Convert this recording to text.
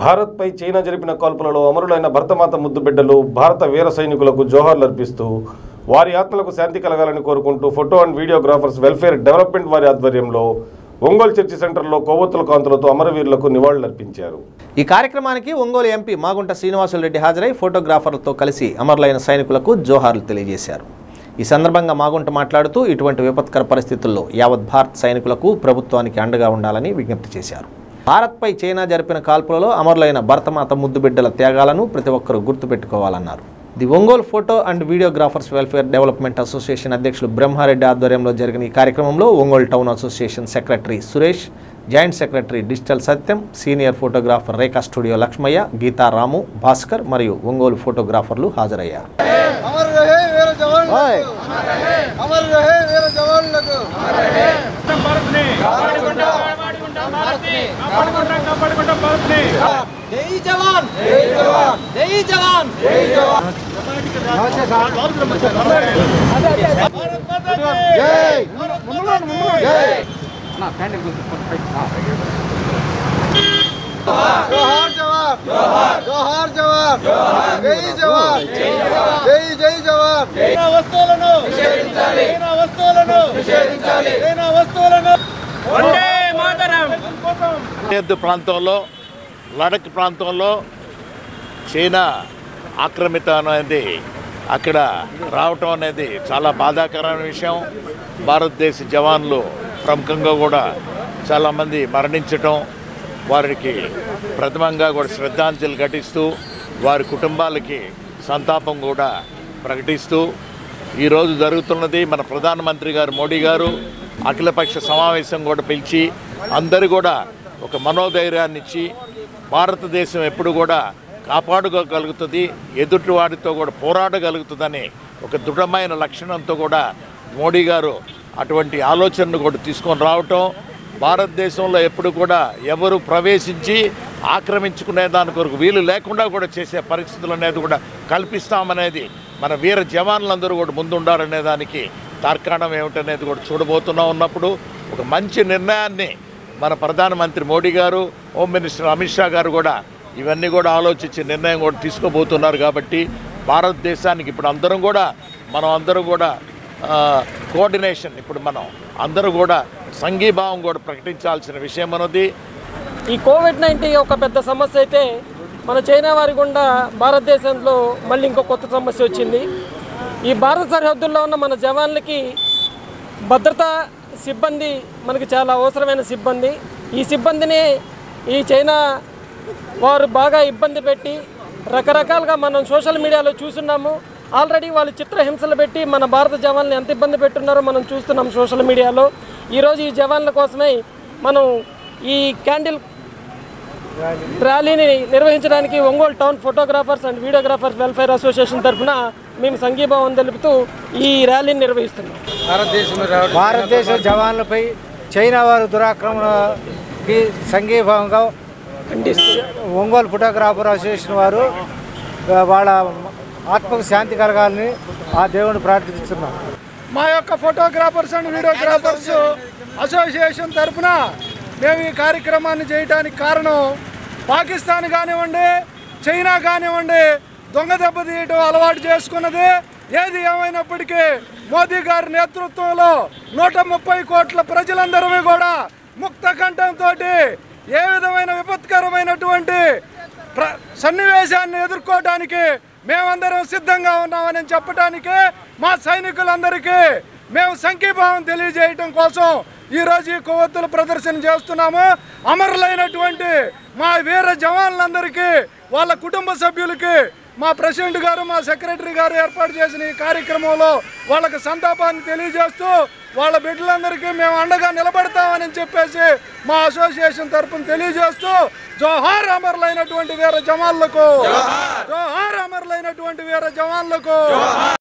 భారత్పై చైనా జరిపిన కాల్పులలో అమరులైన భరతమాత ముద్దు బిడ్డలు భారత వీర సైనికులకు జోహార్లు అర్పిస్తూ వారి ఆత్మలకు శాంతి కలగాలని కోరుకుంటూ photo and videographers welfare development వారి ఆధ్వర్యంలో ఒంగోలు చర్చి సెంటర్లో కొవ్వొత్తుల కాంతులతో అమరవీరులకు నివాళులర్పించారు ఈ కార్యక్రమానికి ఒంగోలు ఎంపీ మాగుంట శ్రీనివాసులరెడ్డి హాజరై ఫోటోగ్రాఫర్లతో కలిసి అమరులైన సైనికులకు జోహార్లు తెలియజేశారు ఈ సందర్భంగా మాగుంట మాట్లాడుతూ ఇటువంటి విపత్కర పరిస్థితుల్లో యావత్ భారత్ సైనికులకు ప్రభుత్వానికి అండగా ఉండాలని విజ్ఞప్తి చేశారు భారత్పై చైనా జరిపిన కాల్పులలో అమరులైన భరతమాత ముద్దు బిడ్డల త్యాగాలను ప్రతి ఒక్కరూ గుర్తుపెట్టుకోవాలన్నారు the Ongole photo and videographers welfare development association అధ్యక్షులు బ్రహ్మారెడ్డి ఆధ్వర్యంలో జరిగిన ఈ కార్యక్రమంలో Ongole town association secretary Suresh joint secretary digital Satyam senior photographer Rekha studio Lakshmaiah Geetha Ramu Bhaskar మరియు ఒంగోలు ఫోటోగ్రాఫర్లు హాజరయ్యారు అమర్ రహే వీర జవాన్లకు అమర్ రహే వీర జవాన్లకు జై జవాన్ జై జవాన్ జై జవాన్ జై జవాన్ జోహార్ జవాన్ జోహార్ జవాన్ జై జవాన్ జై జై జవాన్ చైనా వస్తువులను నిషేధించాలి చైనా వస్తువులను నిషేధించాలి చైనా వస్తువులను వందే మాతరం సరిహద్దు ప్రాంతంలో లడక్ ప్రాంతంలో చైనా ఆక్రమిత అనేది అక్కడ రావటం అనేది చాలా బాధాకరమైన విషయం భారతదేశ జవాన్లు ప్రముఖంగా కూడా చాలామంది మరణించటం వారికి ప్రథమంగా కూడా శ్రద్ధాంజలి ఘటిస్తూ వారి కుటుంబాలకి సంతాపం కూడా ప్రకటిస్తూ ఈరోజు జరుగుతున్నది మన ప్రధానమంత్రి గారు మోడీ గారు అఖిలపక్ష సమావేశం కూడా పిలిచి అందరూ కూడా ఒక మనోధైర్యాన్ని ఇచ్చి భారతదేశం ఎప్పుడు కూడా కాపాడుకోగలుగుతుంది ఎదుటి వాడితో కూడా పోరాడగలుగుతుందని ఒక దృఢమైన లక్షణంతో కూడా మోడీ గారు అటువంటి ఆలోచనను కూడా తీసుకొని రావటం భారతదేశంలో ఎప్పుడు కూడా ఎవరు ప్రవేశించి ఆక్రమించుకునే దాని కొరకు వీలు లేకుండా కూడా చేసే పరిస్థితులు అనేది కూడా కల్పిస్తామనేది మన వీర జవాన్లందరూ కూడా ముందుండాలనే దానికి తార్కాణం ఏమిటనేది కూడా చూడబోతున్నా ఉన్నప్పుడు ఒక మంచి నిర్ణయాన్ని మన ప్రధానమంత్రి మోడీ గారు హోమ్ మినిస్టర్ అమిత్ షా గారు కూడా ఇవన్నీ కూడా ఆలోచించి నిర్ణయం కూడా తీసుకోబోతున్నారు కాబట్టి భారతదేశానికి ఇప్పుడు అందరం కూడా మనం అందరం కూడా ఆ, కోఆర్డినేషన్ ఇప్పుడు మనం అందరూ కూడా సంఘీభావం కూడా ప్రకటించాల్సిన విషయం అన్నది ఈ కోవిడ్ నైన్టీన్ ఒక పెద్ద సమస్య అయితే మన చైనా వారి గుండా భారతదేశంలో మళ్ళీ ఇంకో కొత్త సమస్య వచ్చింది ఈ భారత సరిహద్దుల్లో ఉన్న మన జవాన్లకి భద్రతా సిబ్బంది మనకి చాలా అవసరమైన సిబ్బంది ఈ సిబ్బందిని ఈ చైనా వారు బాగా ఇబ్బంది పెట్టి రకరకాలుగా మనం సోషల్ మీడియాలో చూస్తున్నాము ఆల్రెడీ వాళ్ళు చిత్రహింసలు పెట్టి మన భారత జవాన్లు ఎంత ఇబ్బంది పెట్టున్నారో మనం చూస్తున్నాం సోషల్ మీడియాలో ఈరోజు ఈ జవాన్ల కోసమే మనం ఈ క్యాండిల్ ర్యాలీని నిర్వహించడానికి Ongole town photographers and videographers welfare association తరఫున మేము సంఘీభావం తెలుపుతూ ఈ ర్యాలీని నిర్వహిస్తున్నాం భారతదేశ జవాన్లపై చైనా వారి దురాక్రమణకి సంఘీభావంగా ఒంగోలు ఫోటోగ్రాఫర్ అసోసియేషన్ వారు ఆ, వాళ్ళ ఆత్మకు శాంతి కలగాలని ఆ దేవుని ప్రార్థిస్తున్నాం మా యొక్క ఫోటోగ్రాఫర్స్ అండ్ వీడియోగ్రాఫర్స్ అసోసియేషన్ తరఫున మేము ఈ కార్యక్రమాన్ని చేయడానికి కారణం పాకిస్తాన్ కానివ్వండి చైనా కానివ్వండి దొంగ దెబ్బ తీయటం అలవాటు చేసుకున్నది ఏది ఏమైనప్పటికీ మోదీ గారి నేతృత్వంలో నూట ముప్పై కోట్ల ప్రజలందరూ కూడా ముక్త కంఠంతో ఏ విధమైన విపత్కరమైనటువంటి ప్ర సన్నివేశాన్ని ఎదుర్కోవడానికి మేమందరం సిద్ధంగా ఉన్నామని చెప్పడానికే మా సైనికులందరికీ మేము సంఘీభావం తెలియజేయటం కోసం ఈరోజు ఈ కొవ్వొత్తుల ప్రదర్శన చేస్తున్నాము అమరులైనటువంటి మా వీర జవాన్లందరికీ వాళ్ళ కుటుంబ సభ్యులకి మా ప్రెసిడెంట్ గారు మా సెక్రటరీ గారు ఏర్పాటు చేసిన ఈ కార్యక్రమంలో వాళ్ళకి సంతాపాన్ని తెలియజేస్తూ వాళ్ళ బిడ్డలందరికీ మేము అండగా నిలబడతామని చెప్పేసి మా అసోసియేషన్ తరపున తెలియజేస్తూ జోహార్ అమరులైనటువంటి వీర జవాన్లకు జోహార్ అమరులైనటువంటి వీర జవాన్లకు